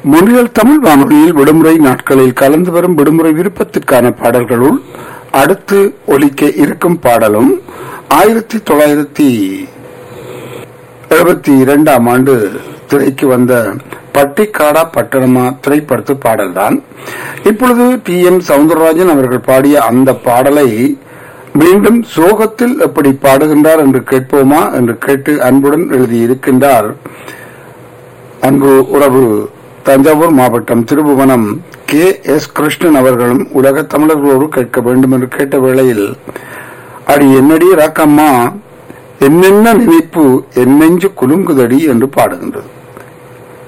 மொழியல் தமிழ் வானொலியில் விடுமுறை நாட்களில் கலந்து வரும் விடுமுறை விருப்பத்திற்கான பாடல்களுள் அடுத்து ஒலிக்க இருக்கும் பாடலும் ஆயிரத்தி தொள்ளாயிரத்தி எழுபத்தி இரண்டாம் ஆண்டு திரைக்கு வந்த பட்டிக்காடா பட்டணமா திரைப்படத்து பாடல்தான் இப்பொழுது டி எம் சவுந்தரராஜன் அவர்கள் பாடிய அந்த பாடலை மீண்டும் சோகத்தில் எப்படி பாடுகின்றார் என்று கேட்போமா என்று கேட்டு அன்புடன் எழுதியிருக்கின்றார் அன்பு உறவு தஞ்சாவூர் மாவட்டம் திருபுவனம் கே எஸ் கிருஷ்ணன் அவர்களும் உலக தமிழர்களோடு கேட்க வேண்டும் என்று கேட்ட வேளையில் அடி என்னடி ராக்கம்மா என்னென்ன நினைப்பு என் நெஞ்சு குலுங்குதடி என்று பாடுகின்றது